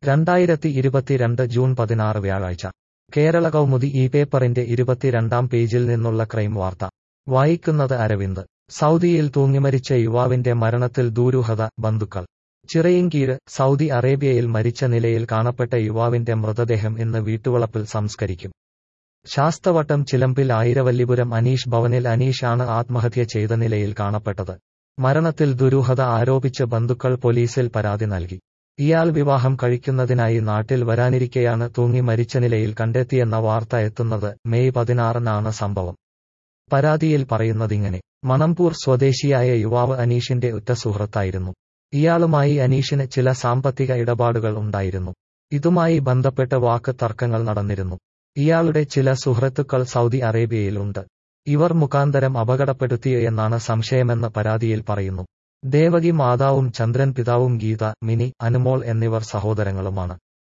രണ്ടായിരത്തി ഇരുപത്തിരണ്ട് ജൂൺ പതിനാറ് വ്യാഴാഴ്ച കേരള കൗമുദി ഈ പേപ്പറിന്റെ ഇരുപത്തിരണ്ടാം പേജിൽ നിന്നുള്ള ക്രൈം വാർത്ത വായിക്കുന്നത് അരവിന്ദ് സൗദിയിൽ തൂങ്ങിമരിച്ച യുവാവിന്റെ മരണത്തിൽ ദൂരൂഹത ബന്ധുക്കൾ ചിറയിൻകീഴ് സൗദി അറേബ്യയിൽ മരിച്ച നിലയിൽ കാണപ്പെട്ട യുവാവിന്റെ മൃതദേഹം ഇന്ന് വീട്ടുവളപ്പിൽ സംസ്കരിക്കും ശാസ്തവട്ടം ചിലമ്പിൽ ആയിരവല്ലിപുരം അനീഷ് ഭവനിൽ അനീഷ് ആണ് ആത്മഹത്യ ചെയ്ത നിലയിൽ കാണപ്പെട്ടത് മരണത്തിൽ ദുരൂഹത ആരോപിച്ച് ബന്ധുക്കൾ പോലീസിൽ പരാതി നൽകി ഇയാൾ വിവാഹം കഴിക്കുന്നതിനായി നാട്ടിൽ വരാനിരിക്കെയാണ് തൂങ്ങി മരിച്ച നിലയിൽ കണ്ടെത്തിയെന്ന വാർത്ത എത്തുന്നത് മെയ് പതിനാറിനാണ് സംഭവം പരാതിയിൽ പറയുന്നതിങ്ങനെ മണമ്പൂർ സ്വദേശിയായ യുവാവ് അനീഷിന്റെ ഉറ്റ സുഹൃത്തായിരുന്നു ഇയാളുമായി അനീഷിന് ചില സാമ്പത്തിക ഇടപാടുകൾ ഉണ്ടായിരുന്നു ഇതുമായി ബന്ധപ്പെട്ട് വാക്ക് തർക്കങ്ങൾ നടന്നിരുന്നു ഇയാളുടെ ചില സുഹൃത്തുക്കൾ സൗദി അറേബ്യയിൽ ഉണ്ട് ഇവർ മുഖാന്തരം അപകടപ്പെടുത്തിയോ എന്നാണ് സംശയമെന്ന് പരാതിയിൽ പറയുന്നു ദേവകി മാതാവും ചന്ദ്രൻ പിതാവും ഗീത മിനി അനുമോൾ എന്നിവർ സഹോദരങ്ങളുമാണ്